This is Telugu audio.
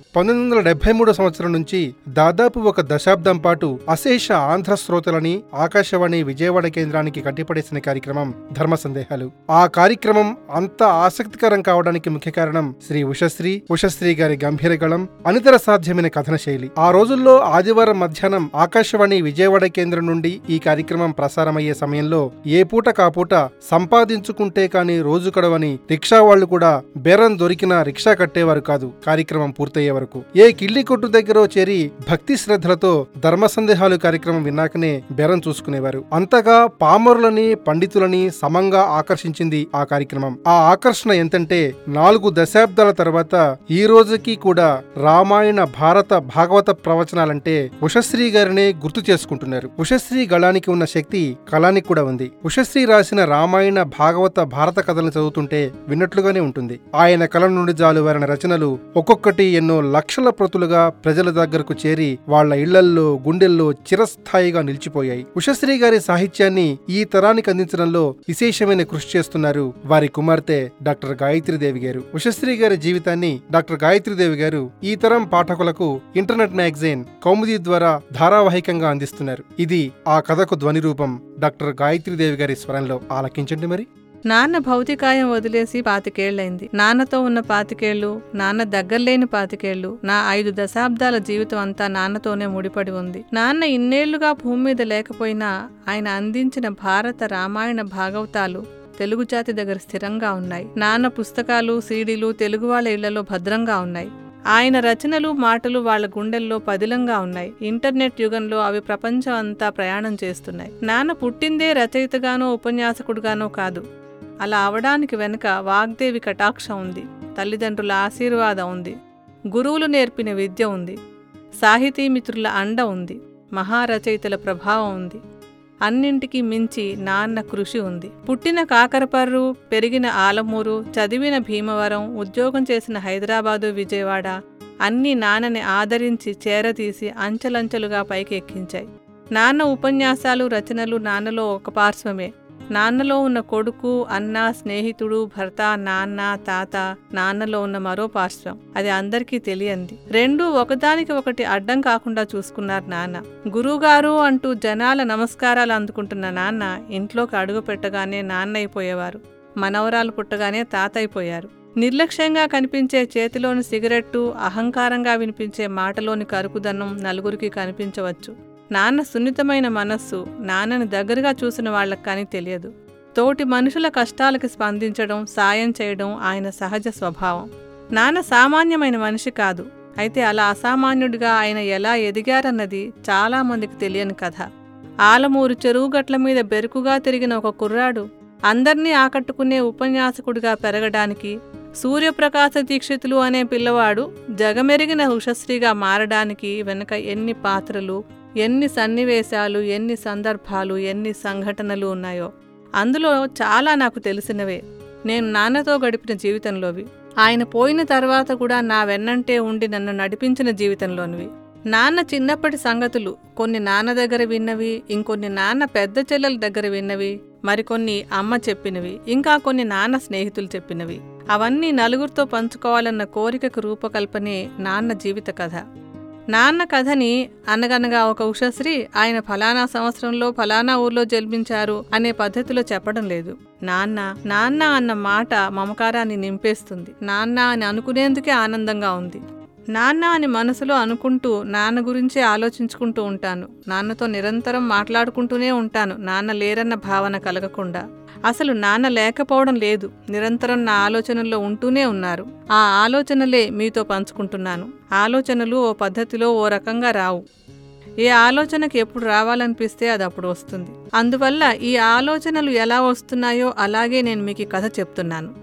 పంతొమ్మిది వందల డెబ్బై మూడో సంవత్సరం నుంచి దాదాపు ఒక దశాబ్దం పాటు అశేష ఆంధ్ర శ్రోతలని ఆకాశవాణి విజయవాడ కేంద్రానికి కట్టిపడేసిన కార్యక్రమం ధర్మ సందేహాలు ఆ కార్యక్రమం అంత ఆసక్తికరం కావడానికి ముఖ్య కారణం శ్రీ ఉషశ్రీ ఉషశ్రీ గారి గంభీర గళం అనితర సాధ్యమైన కథన శైలి ఆ రోజుల్లో ఆదివారం మధ్యాహ్నం ఆకాశవాణి విజయవాడ కేంద్రం నుండి ఈ కార్యక్రమం ప్రసారమయ్యే సమయంలో ఏ పూట కాపూట సంపాదించుకుంటే కాని రోజు కడవని రిక్షా వాళ్లు కూడా బేరం దొరికినా రిక్షా కట్టేవారు కాదు కార్యక్రమం పూర్తయ్యే వరకు ఏ కిళ్ళి కొట్టు దగ్గర చేరి భక్తి శ్రద్ధలతో ధర్మ సందేహాలు కార్యక్రమం విన్నాకనే బేరం చూసుకునేవారు అంతగా పామరులని పండితులని సమంగా ఆకర్షించింది ఆ కార్యక్రమం ఆ ఆకర్షణ ఎంతంటే నాలుగు దశాబ్దాల తర్వాత ఈ రోజుకి కూడా రామాయణ భారత భాగవత ప్రవచనాలంటే ఉషశ్రీ గారినే గుర్తు చేసుకుంటున్నారు ఉషశ్రీ గళానికి ఉన్న శక్తి కళానికి కూడా ఉంది ఉషశ్రీ రాసిన రామాయణ భాగవత భారత కథలను చదువుతుంటే విన్నట్లుగానే ఉంటుంది ఆయన కళ నుండి జాలువారిన రచనలు ఒక్కొక్కటి ఎన్నో లక్షల ప్రతులుగా ప్రజల దగ్గరకు చేరి వాళ్ళ ఇళ్లల్లో గుండెల్లో చిరస్థాయిగా నిలిచిపోయాయి ఉషశ్రీ గారి సాహిత్యాన్ని ఈ తరానికి అందించడంలో విశేషమైన కృషి చేస్తున్నారు వారి కుమార్తె డాక్టర్ గాయత్రీదేవి గారు ఉషశ్రీ గారి జీవితాన్ని డాక్టర్ గాయత్రీదేవి గారు ఈ తరం పాఠకులకు ఇంటర్నెట్ మ్యాగజైన్ కౌముది ద్వారా ధారావాహికంగా అందిస్తున్నారు ఇది ఆ కథకు ధ్వని రూపం డాక్టర్ గాయత్రీదేవి గారి స్వరంలో ఆలకించండి మరి నాన్న భౌతికాయం వదిలేసి పాతికేళ్లైంది నాన్నతో ఉన్న పాతికేళ్లు నాన్న దగ్గరలేని పాతికేళ్లు నా ఐదు దశాబ్దాల జీవితం అంతా నాన్నతోనే ముడిపడి ఉంది నాన్న ఇన్నేళ్లుగా భూమి మీద లేకపోయినా ఆయన అందించిన భారత రామాయణ భాగవతాలు తెలుగు జాతి దగ్గర స్థిరంగా ఉన్నాయి నాన్న పుస్తకాలు సీడీలు తెలుగు వాళ్ళ ఇళ్లలో భద్రంగా ఉన్నాయి ఆయన రచనలు మాటలు వాళ్ళ గుండెల్లో పదిలంగా ఉన్నాయి ఇంటర్నెట్ యుగంలో అవి ప్రపంచం అంతా ప్రయాణం చేస్తున్నాయి నాన్న పుట్టిందే రచయితగానో ఉపన్యాసకుడుగానో కాదు అలా అవడానికి వెనుక వాగ్దేవి కటాక్షం ఉంది తల్లిదండ్రుల ఆశీర్వాదం ఉంది గురువులు నేర్పిన విద్య ఉంది సాహితీ మిత్రుల అండ ఉంది మహారచయితల ప్రభావం ఉంది అన్నింటికీ మించి నాన్న కృషి ఉంది పుట్టిన కాకరపర్రు పెరిగిన ఆలమూరు చదివిన భీమవరం ఉద్యోగం చేసిన హైదరాబాదు విజయవాడ అన్నీ నాన్నని ఆదరించి చేరతీసి అంచెలంచెలుగా పైకి ఎక్కించాయి నాన్న ఉపన్యాసాలు రచనలు నాన్నలో ఒక పార్శ్వమే నాన్నలో ఉన్న కొడుకు అన్న స్నేహితుడు భర్త నాన్న తాత నాన్నలో ఉన్న మరో పార్శ్వం అది అందరికీ తెలియంది రెండూ ఒకదానికి ఒకటి అడ్డం కాకుండా చూసుకున్నారు నాన్న గురువుగారు అంటూ జనాల నమస్కారాలు అందుకుంటున్న నాన్న ఇంట్లోకి అడుగు పెట్టగానే నాన్న అయిపోయేవారు మనవరాలు పుట్టగానే తాత అయిపోయారు నిర్లక్ష్యంగా కనిపించే చేతిలోని సిగరెట్టు అహంకారంగా వినిపించే మాటలోని కరుకుదనం నలుగురికి కనిపించవచ్చు నాన్న సున్నితమైన మనస్సు నాన్నని దగ్గరగా చూసిన వాళ్ళకి కానీ తెలియదు తోటి మనుషుల కష్టాలకి స్పందించడం సాయం చేయడం ఆయన సహజ స్వభావం నాన్న సామాన్యమైన మనిషి కాదు అయితే అలా అసామాన్యుడిగా ఆయన ఎలా ఎదిగారన్నది చాలామందికి తెలియని కథ ఆలమూరు చెరువు గట్ల మీద బెరుకుగా తిరిగిన ఒక కుర్రాడు అందర్నీ ఆకట్టుకునే ఉపన్యాసకుడిగా పెరగడానికి సూర్యప్రకాశ దీక్షితులు అనే పిల్లవాడు జగమెరిగిన ఉషశ్రీగా మారడానికి వెనుక ఎన్ని పాత్రలు ఎన్ని సన్నివేశాలు ఎన్ని సందర్భాలు ఎన్ని సంఘటనలు ఉన్నాయో అందులో చాలా నాకు తెలిసినవే నేను నాన్నతో గడిపిన జీవితంలోవి ఆయన పోయిన తర్వాత కూడా నా వెన్నంటే ఉండి నన్ను నడిపించిన జీవితంలోనివి నాన్న చిన్నప్పటి సంగతులు కొన్ని నాన్న దగ్గర విన్నవి ఇంకొన్ని నాన్న పెద్ద చెల్లెల దగ్గర విన్నవి మరికొన్ని అమ్మ చెప్పినవి ఇంకా కొన్ని నాన్న స్నేహితులు చెప్పినవి అవన్నీ నలుగురితో పంచుకోవాలన్న కోరికకు రూపకల్పనే నాన్న జీవిత కథ నాన్న కథని అనగనగా ఒక ఉషశ్రీ ఆయన ఫలానా సంవత్సరంలో ఫలానా ఊర్లో జన్మించారు అనే పద్ధతిలో చెప్పడం లేదు నాన్న నాన్న అన్న మాట మమకారాన్ని నింపేస్తుంది నాన్న అని అనుకునేందుకే ఆనందంగా ఉంది నాన్న అని మనసులో అనుకుంటూ నాన్న గురించే ఆలోచించుకుంటూ ఉంటాను నాన్నతో నిరంతరం మాట్లాడుకుంటూనే ఉంటాను నాన్న లేరన్న భావన కలగకుండా అసలు నాన్న లేకపోవడం లేదు నిరంతరం నా ఆలోచనల్లో ఉంటూనే ఉన్నారు ఆ ఆలోచనలే మీతో పంచుకుంటున్నాను ఆలోచనలు ఓ పద్ధతిలో ఓ రకంగా రావు ఏ ఆలోచనకి ఎప్పుడు రావాలనిపిస్తే అది అప్పుడు వస్తుంది అందువల్ల ఈ ఆలోచనలు ఎలా వస్తున్నాయో అలాగే నేను మీకు ఈ కథ చెప్తున్నాను